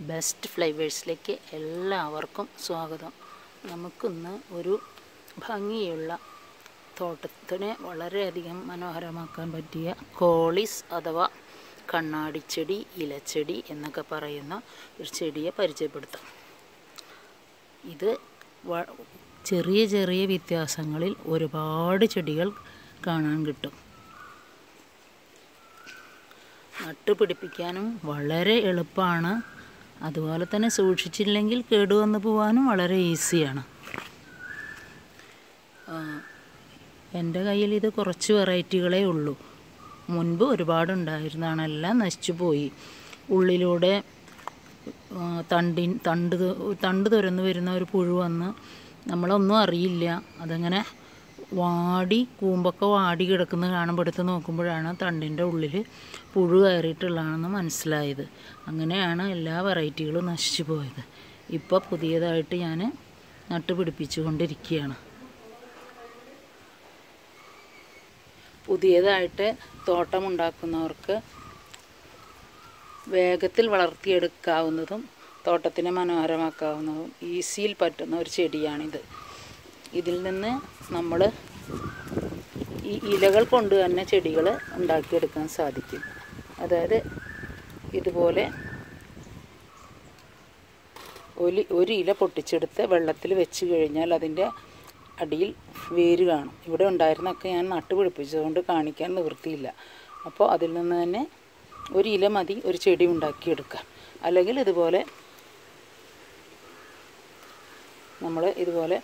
Best ഫ്ലേവേഴ്സിലേക്ക് എല്ലാവർക്കും സ്വാഗതം നമുക്കിന്ന് ഒരു ഭംഗിയുള്ള തോട്ടത്തിനെ വളരെയധികം മനോഹരമാക്കാൻ പറ്റിയ കോളിസ് അഥവാ കണ്ണാടിച്ചെടി ഇലച്ചെടി എന്നൊക്കെ പറയുന്ന ഒരു ചെടിയെ പരിചയപ്പെടുത്താം ഇത് വ- ചെറിയ ചെറിയ വ്യത്യാസങ്ങളിൽ ഒരുപാട് ചെടികൾ കാണാൻ കിട്ടും നട്ടുപിടിപ്പിക്കാനും വളരെ എളുപ്പമാണ് അതുപോലെ തന്നെ സൂക്ഷിച്ചില്ലെങ്കിൽ കേടുവന്നു പോകാനും വളരെ ഈസിയാണ് ആ, എൻ്റെ കയ്യിൽ ഇത് കുറച്ച് വെറൈറ്റികളേ ഉള്ളൂ മുൻപ് ഒരുപാടുണ്ടായിരുന്നതാണ് എല്ലാം നശിച്ചു പോയി ഉള്ളിലൂടെ ആ, തണ്ടിൻ തണ്ട് തു- തണ്ട് തുരന്ന് വരുന്ന ഒരു പുഴു വന്ന് നമ്മളൊന്നും അറിയില്ല അതങ്ങനെ വാടി കൂമ്പൊക്കെ വാടി കിടക്കുന്നത് കാണുമ്പോൾ എടുത്ത് നോക്കുമ്പോഴാണ് തണ്ടിൻ്റെ ഉള്ളിൽ പുഴു കയറിയിട്ടുള്ളതാണെന്ന് മനസ്സിലായത് അങ്ങനെയാണ് എല്ലാ വെറൈറ്റികളും നശിച്ചു പോയത് ഇപ്പോൾ പുതിയതായിട്ട് ഞാൻ നട്ടുപിടിപ്പിച്ചു കൊണ്ടിരിക്കുകയാണ് പുതിയതായിട്ട് തോട്ടമുണ്ടാക്കുന്നവർക്ക് വേഗത്തിൽ വളർത്തിയെടുക്കാവുന്നതും തോട്ടത്തിനെ മനോഹരമാക്കാവുന്നതും ഈസിയിൽ പറ്റുന്ന ഒരു ചെടിയാണിത് ഇതിൽ നിന്ന് നമ്മൾ ഈ ഇലകൾ കൊണ്ട് തന്നെ ചെടികൾ ഉണ്ടാക്കിയെടുക്കാൻ സാധിക്കും അതായത് ഇതുപോലെ ഒരു ഒരു ഇല പൊട്ടിച്ചെടുത്ത് വെള്ളത്തിൽ വെച്ച് കഴിഞ്ഞാൽ അതിൻ്റെ അടിയിൽ വേര് കാണും ഇവിടെ ഉണ്ടായിരുന്നൊക്കെ ഞാൻ നട്ടുപിടിപ്പിച്ചതുകൊണ്ട് കാണിക്കാൻ നിവൃത്തിയില്ല അപ്പോൾ അതിൽ നിന്ന് തന്നെ ഒരു ഇല മതി ഒരു ചെടി ഉണ്ടാക്കിയെടുക്കാൻ അല്ലെങ്കിൽ ഇതുപോലെ നമ്മൾ ഇതുപോലെ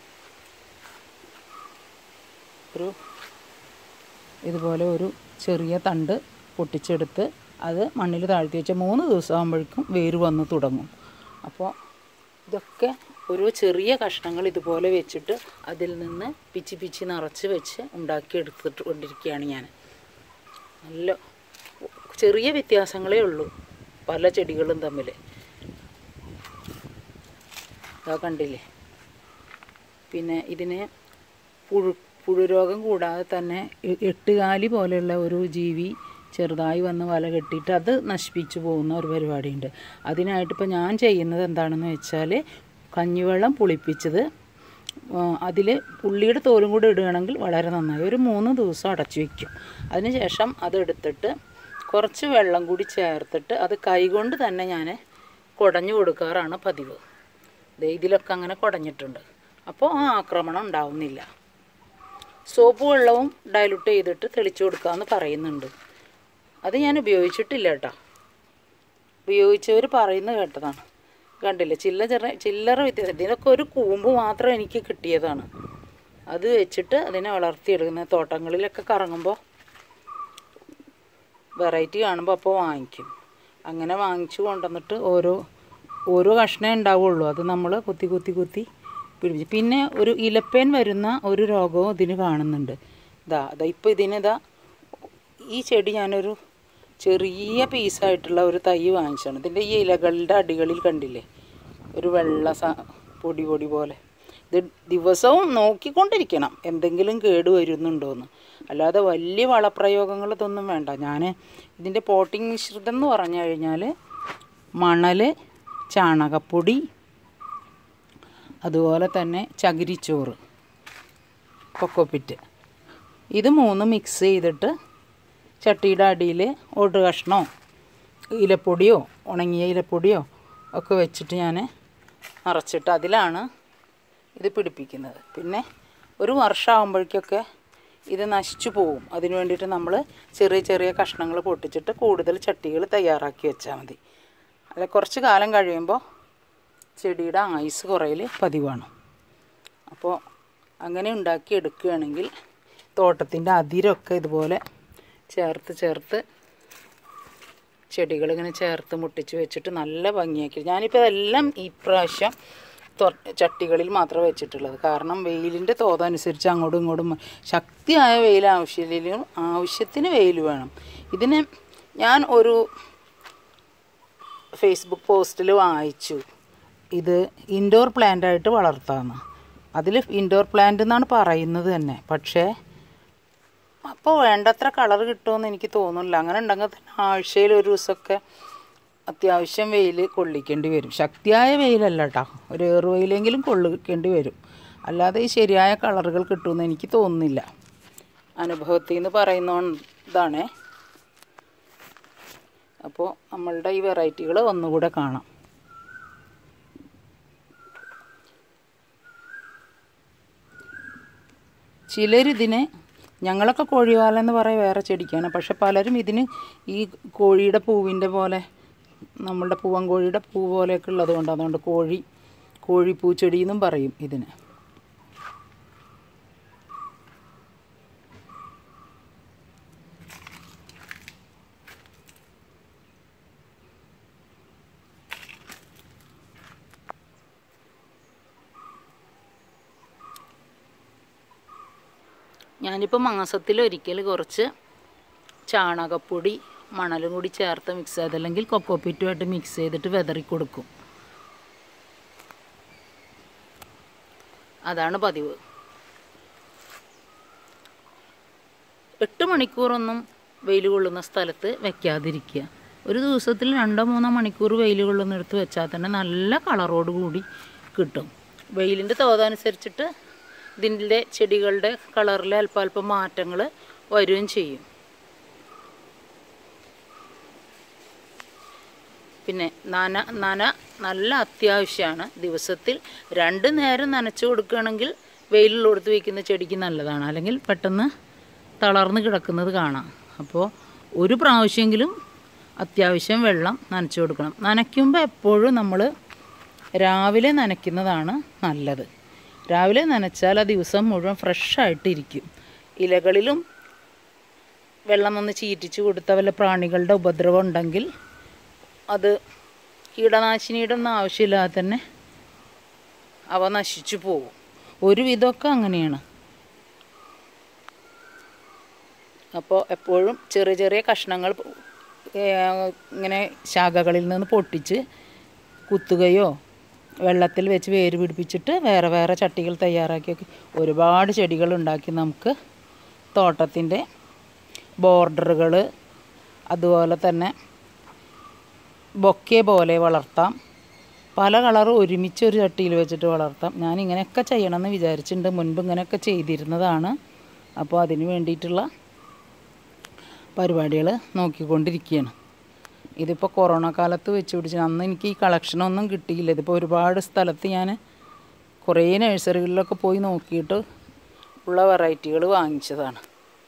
ഒരു ഇതുപോലെ ഒരു ചെറിയ തണ്ട് പൊട്ടിച്ചെടുത്ത് അത് മണ്ണിൽ താഴ്ത്തി വെച്ച മൂന്ന് ദിവസം ആകുമ്പോഴേക്കും വേര് വന്ന് തുടങ്ങും അപ്പോൾ ഇതൊക്കെ ഒരു ചെറിയ കഷ്ണങ്ങൾ ഇതുപോലെ വെച്ചിട്ട് അതിൽ നിന്ന് പിച്ചി പിച്ചി നിറച്ച് വെച്ച് ഉണ്ടാക്കിയെടുത്തിട്ട് കൊണ്ടിരിക്കുകയാണ് ഞാൻ നല്ല ചെറിയ വ്യത്യാസങ്ങളേ ഉള്ളൂ പല ചെടികളും തമ്മിൽ ഇതാ കണ്ടില്ലേ പിന്നെ ഇതിന് പുഴു പുഴുരോഗം കൂടാതെ തന്നെ എ- എട്ടുകാലി പോലെയുള്ള ഒരു ജീവി ചെറുതായി വന്ന് വല കെട്ടിയിട്ട് അത് നശിപ്പിച്ചു പോകുന്ന ഒരു പരിപാടിയുണ്ട് അതിനായിട്ടിപ്പോൾ ഞാൻ ചെയ്യുന്നത് എന്താണെന്ന് വെച്ചാൽ കഞ്ഞിവെള്ളം പുളിപ്പിച്ചത് അതിൽ ഉള്ളിയുടെ തോലും കൂടെ ഇടുകയാണെങ്കിൽ വളരെ നന്നായി ഒരു മൂന്ന് ദിവസം അടച്ചു വയ്ക്കും അതിനുശേഷം അതെടുത്തിട്ട് കുറച്ച് വെള്ളം കൂടി ചേർത്തിട്ട് അത് കൈകൊണ്ട് തന്നെ ഞാൻ കുടഞ്ഞു കൊടുക്കാറാണ് പതിവ് ദേ ഇതിലൊക്കെ അങ്ങനെ കുടഞ്ഞിട്ടുണ്ട് അപ്പോൾ ആ ആക്രമണം ഉണ്ടാവുന്നില്ല സോപ്പ് വെള്ളവും ഡയലൂട്ട് ചെയ്തിട്ട് തെളിച്ചു കൊടുക്കാമെന്ന് പറയുന്നുണ്ട് അത് ഞാൻ ഉപയോഗിച്ചിട്ടില്ല കേട്ടോ ഉപയോഗിച്ചവർ പറയുന്നത് കേട്ടതാണ് കണ്ടില്ലേ ചില്ല ചെറ ചില്ലറ വ്യത്യാസം ഇതിനൊക്കെ ഒരു കൂമ്പ് മാത്രം എനിക്ക് കിട്ടിയതാണ് അത് വെച്ചിട്ട് അതിനെ വളർത്തിയെടുക്കുന്ന തോട്ടങ്ങളിലൊക്കെ കറങ്ങുമ്പോൾ വെറൈറ്റി കാണുമ്പോൾ അപ്പോൾ വാങ്ങിക്കും അങ്ങനെ വാങ്ങിച്ചു കൊണ്ടുവന്നിട്ട് ഓരോ ഓരോ കഷ്ണേ ഉണ്ടാവുള്ളൂ അത് നമ്മൾ കുത്തി കുത്തി കുത്തി പിടിപ്പിച്ച് പിന്നെ ഒരു ഇലപ്പേൻ വരുന്ന ഒരു രോഗവും ഇതിന് കാണുന്നുണ്ട് ഇതാ അതാ ഇപ്പോൾ ഇതിനിതാ ഈ ചെടി ഞാനൊരു ചെറിയ പീസായിട്ടുള്ള ഒരു തൈ വാങ്ങിച്ചാണ് ഇതിൻ്റെ ഈ ഇലകളുടെ അടികളിൽ കണ്ടില്ലേ ഒരു വെള്ള സ പൊടി പൊടി പോലെ ഇത് ദിവസവും നോക്കിക്കൊണ്ടിരിക്കണം എന്തെങ്കിലും കേട് വരുന്നുണ്ടോയെന്ന് അല്ലാതെ വലിയ വളപ്രയോഗങ്ങൾ ഇതൊന്നും വേണ്ട ഞാൻ ഇതിൻ്റെ പോട്ടിംഗ് മിശ്രിതം എന്ന് പറഞ്ഞു കഴിഞ്ഞാൽ മണൽ ചാണകപ്പൊടി അതുപോലെ തന്നെ ചകിരിച്ചോറ് കൊക്കോപ്പിറ്റ് ഇത് മൂന്നും മിക്സ് ചെയ്തിട്ട് ചട്ടിയുടെ അടിയിൽ ഓട്ട് കഷ്ണമോ ഇലപ്പൊടിയോ ഉണങ്ങിയ ഇലപ്പൊടിയോ ഒക്കെ വെച്ചിട്ട് ഞാൻ നിറച്ചിട്ട് അതിലാണ് ഇത് പിടിപ്പിക്കുന്നത് പിന്നെ ഒരു വർഷമാകുമ്പോഴേക്കൊക്കെ ഇത് നശിച്ചു പോകും അതിന് വേണ്ടിയിട്ട് നമ്മൾ ചെറിയ ചെറിയ കഷ്ണങ്ങൾ പൊട്ടിച്ചിട്ട് കൂടുതൽ ചട്ടികൾ തയ്യാറാക്കി വെച്ചാൽ മതി അല്ല കുറച്ച് കാലം കഴിയുമ്പോൾ ചെടിയുടെ ആയുസ് കുറയൽ പതിവാണ് അപ്പോൾ അങ്ങനെ ഉണ്ടാക്കി എടുക്കുകയാണെങ്കിൽ തോട്ടത്തിൻ്റെ അതിരൊക്കെ ഇതുപോലെ ചേർത്ത് ചേർത്ത് ചെടികളിങ്ങനെ ചേർത്ത് മുട്ടിച്ച് വെച്ചിട്ട് നല്ല ഭംഗിയാക്കി ഞാനിപ്പോൾ ഇതെല്ലാം ഈ പ്രാവശ്യം തൊ- ചട്ടികളിൽ മാത്രമേ വെച്ചിട്ടുള്ളത് കാരണം വെയിലിൻ്റെ തോതനുസരിച്ച് അങ്ങോട്ടും ഇങ്ങോട്ടും ശക്തിയായ വെയിൽ ആവശ്യമില്ലെങ്കിലും ആവശ്യത്തിന് വെയിൽ വേണം ഇതിന് ഞാൻ ഒരു ഫേസ്ബുക്ക് പോസ്റ്റിൽ വായിച്ചു ഇത് ഇൻഡോർ പ്ലാന്റ് ആയിട്ട് വളർത്താമെന്ന് അതിൽ ഇൻഡോർ പ്ലാന്റ് എന്നാണ് പറയുന്നത് തന്നെ പക്ഷേ അപ്പോൾ വേണ്ടത്ര കളർ കിട്ടുമെന്ന് എനിക്ക് തോന്നുന്നില്ല അങ്ങനെ ഉണ്ടെങ്കിൽ തന്നെ ആഴ്ചയിൽ ഒരു ദിവസമൊക്കെ അത്യാവശ്യം വെയിൽ കൊള്ളിക്കേണ്ടി വരും ശക്തിയായ വെയിലല്ല കേട്ടോ ഒരു ഏറുവെയിലെങ്കിലും കൊള്ളിക്കേണ്ടി വരും അല്ലാതെ ഈ ശരിയായ കളറുകൾ കിട്ടുമെന്ന് എനിക്ക് തോന്നുന്നില്ല അനുഭവത്തിൽ നിന്ന് പറയുന്നതാണേ അപ്പോൾ നമ്മളുടെ ഈ വെറൈറ്റികൾ ഒന്നുകൂടെ കാണാം ചിലരിതിനെ ഞങ്ങളൊക്കെ കോഴിവാല എന്ന് പറയാൻ വേറെ ചെടിക്കാണ് പക്ഷെ പലരും ഇതിന് ഈ കോഴിയുടെ പൂവിൻ്റെ പോലെ നമ്മളുടെ പൂവൻ കോഴിയുടെ പൂ പോലെയൊക്കെ ഉള്ളത് കൊണ്ട് അതുകൊണ്ട് കോഴി കോഴിപ്പൂച്ചെടി എന്നും പറയും ഇതിന് ഞാനിപ്പോൾ മാസത്തിൽ ഒരിക്കൽ കുറച്ച് ചാണകപ്പൊടി മണലും കൂടി ചേർത്ത് മിക്സ് ചെയ്ത് അല്ലെങ്കിൽ കൊക്കോപ്പിറ്റുമായിട്ട് മിക്സ് ചെയ്തിട്ട് വെതറി കൊടുക്കും അതാണ് പതിവ് എട്ട് മണിക്കൂറൊന്നും വെയിൽ കൊള്ളുന്ന സ്ഥലത്ത് വെക്കാതിരിക്കുക ഒരു ദിവസത്തിൽ രണ്ടോ മൂന്നോ മണിക്കൂർ വെയിൽ കൊള്ളുന്നിടത്ത് വെച്ചാൽ തന്നെ നല്ല കളറോട് കൂടി കിട്ടും വെയിലിൻ്റെ തോതനുസരിച്ചിട്ട് ഇതിൻ്റെ ചെടികളുടെ കളറിൽ അല്പാൽപ്പം മാറ്റങ്ങൾ വരികയും ചെയ്യും പിന്നെ നന നന നല്ല അത്യാവശ്യമാണ് ദിവസത്തിൽ രണ്ട് നേരം നനച്ചു കൊടുക്കുകയാണെങ്കിൽ വെയിലുള്ളിടത്ത് വയ്ക്കുന്ന ചെടിക്ക് നല്ലതാണ് അല്ലെങ്കിൽ പെട്ടെന്ന് തളർന്ന് കിടക്കുന്നത് കാണാം അപ്പോൾ ഒരു പ്രാവശ്യമെങ്കിലും അത്യാവശ്യം വെള്ളം നനച്ചു കൊടുക്കണം നനയ്ക്കുമ്പോൾ എപ്പോഴും നമ്മൾ രാവിലെ നനയ്ക്കുന്നതാണ് നല്ലത് രാവിലെ നനച്ചാൽ ആ ദിവസം മുഴുവൻ ഫ്രഷായിട്ടിരിക്കും ഇലകളിലും വെള്ളം ഒന്ന് ചീറ്റിച്ച് കൊടുത്ത വല്ല പ്രാണികളുടെ ഉപദ്രവം ഉണ്ടെങ്കിൽ അത് കീടനാശിനിയുടെ ഒന്നും ആവശ്യമില്ലാതെ തന്നെ അവ നശിച്ചു പോകും ഒരുവിധമൊക്കെ അങ്ങനെയാണ് അപ്പോൾ എപ്പോഴും ചെറിയ ചെറിയ കഷ്ണങ്ങൾ ഏഹ്, ഇങ്ങനെ ശാഖകളിൽ നിന്ന് പൊട്ടിച്ച് കുത്തുകയോ വെള്ളത്തിൽ വെച്ച് വേര് പിടിപ്പിച്ചിട്ട് വേറെ വേറെ ചട്ടികൾ തയ്യാറാക്കിയൊക്കെ ഒരുപാട് ചെടികൾ ഉണ്ടാക്കി നമുക്ക് തോട്ടത്തിൻ്റെ ബോർഡറുകൾ അതുപോലെ തന്നെ ബൊക്കെ പോലെ വളർത്താം പല കളർ ഒരുമിച്ച് ഒരു ചട്ടിയിൽ വെച്ചിട്ട് വളർത്താം ഞാൻ ഇങ്ങനെയൊക്കെ ചെയ്യണമെന്ന് വിചാരിച്ചിട്ടുണ്ട് മുൻപ് ഇങ്ങനെയൊക്കെ ചെയ്തിരുന്നതാണ് അപ്പോൾ അതിന് വേണ്ടിയിട്ടുള്ള പരിപാടികൾ നോക്കിക്കൊണ്ടിരിക്കുകയാണ് ഇതിപ്പോൾ കൊറോണ കാലത്ത് വെച്ച് പിടിച്ച് അന്ന് എനിക്ക് ഈ കളക്ഷനൊന്നും കിട്ടിയില്ല ഇതിപ്പോൾ ഒരുപാട് സ്ഥലത്ത് ഞാൻ കുറേ നഴ്സറികളിലൊക്കെ പോയി നോക്കിയിട്ട് ഉള്ള വെറൈറ്റികൾ വാങ്ങിച്ചതാണ്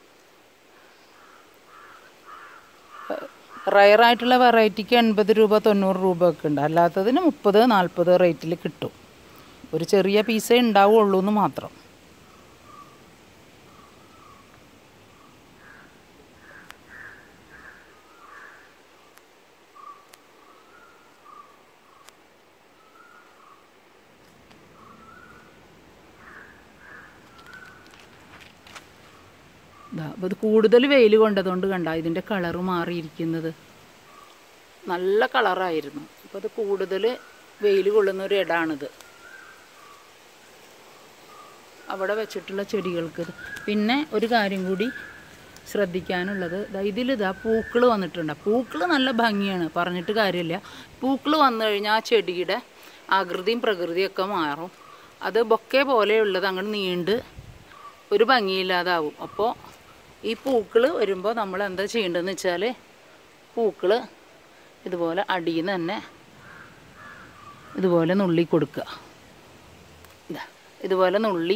റയറായിട്ടുള്ള വെറൈറ്റിക്ക് എൺപത് രൂപ തൊണ്ണൂറ് രൂപ ഒക്കെ ഉണ്ട് അല്ലാത്തതിന് മുപ്പത് നാൽപ്പത് റേറ്റിൽ കിട്ടും ഒരു ചെറിയ പീസേ ഉണ്ടാവുള്ളൂ എന്ന് മാത്രം ദാ അപ്പോൾ ഇത് കൂടുതൽ വെയിൽ കൊണ്ടതുകൊണ്ട് കണ്ട ഇതിൻ്റെ കളറ് മാറിയിരിക്കുന്നത് നല്ല കളറായിരുന്നു അപ്പോൾ അത് കൂടുതൽ വെയിൽ കൊള്ളുന്ന ഒരു ഇടാണിത് അവിടെ വെച്ചിട്ടുള്ള ചെടികൾക്ക് ഇത്. പിന്നെ ഒരു കാര്യം കൂടി ശ്രദ്ധിക്കാനുള്ളത് ദാ ഇതിലിതാ പൂക്കൾ വന്നിട്ടുണ്ട് പൂക്കൾ നല്ല ഭംഗിയാണ് പറഞ്ഞിട്ട് കാര്യമില്ല പൂക്കൾ വന്നു കഴിഞ്ഞാൽ ആ ചെടിയുടെ ആകൃതിയും പ്രകൃതിയൊക്കെ മാറും അത് ബൊക്കെ പോലെയുള്ളത് അങ്ങോട്ട് നീണ്ട് ഒരു ഭംഗിയില്ലാതാവും അപ്പോൾ ഈ പൂക്കൾ വരുമ്പോൾ നമ്മൾ എന്താ ചെയ്യേണ്ടതെന്ന് വെച്ചാൽ പൂക്കൾ ഇതുപോലെ അടിയിൽ നിന്ന് തന്നെ ഇതുപോലെ നുള്ളി കൊടുക്കുക ഇതാ ഇതുപോലെ നുള്ളി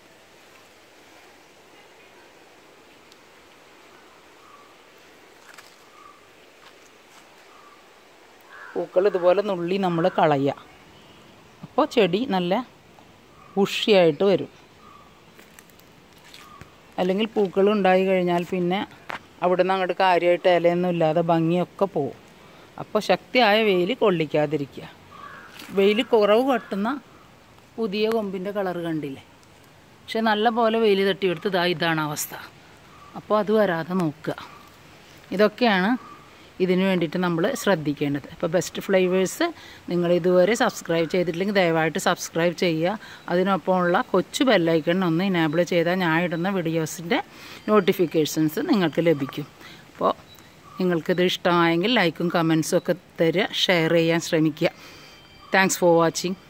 പൂക്കൾ ഇതുപോലെ നുള്ളി നമ്മൾ കളയുക അപ്പോൾ ചെടി നല്ല ഉഷിയായിട്ട് വരും അല്ലെങ്കിൽ പൂക്കൾ ഉണ്ടായി കഴിഞ്ഞാൽ പിന്നെ അവിടെ നിന്ന് അങ്ങോട്ട് കാര്യമായിട്ട് ഇലയൊന്നും ഇല്ലാതെ ഭംഗിയൊക്കെ പോവും അപ്പോൾ ശക്തിയായ വെയിൽ കൊള്ളിക്കാതിരിക്കുക വെയിൽ കുറവ് കട്ടുന്ന പുതിയ കൊമ്പിൻ്റെ കളർ കണ്ടില്ലേ പക്ഷെ നല്ല പോലെ വെയിൽ തട്ടിയെടുത്ത് ഇതാ ഇതാണ് അവസ്ഥ അപ്പോൾ അത് വരാതെ നോക്കുക ഇതൊക്കെയാണ് ഇതിന് വേണ്ടിയിട്ട് നമ്മൾ ശ്രദ്ധിക്കേണ്ടത് അപ്പോൾ ബെസ്റ്റ് ഫ്ലേവേഴ്സ് നിങ്ങൾ ഇതുവരെ സബ്സ്ക്രൈബ് ചെയ്തിട്ടില്ലെങ്കിൽ ദയവായിട്ട് സബ്സ്ക്രൈബ് ചെയ്യുക അതിനൊപ്പമുള്ള കൊച്ചു ബെല്ലൈക്കൺ ഒന്ന് ഇനേബിൾ ചെയ്താൽ ഞാൻ ഇടുന്ന വീഡിയോസിൻ്റെ നോട്ടിഫിക്കേഷൻസ് നിങ്ങൾക്ക് ലഭിക്കും അപ്പോൾ നിങ്ങൾക്കിത് ഇഷ്ടമായെങ്കിൽ ലൈക്കും കമൻസും ഒക്കെ തരിക ഷെയർ ചെയ്യാൻ ശ്രമിക്കുക താങ്ക്സ് ഫോർ വാച്ചിങ്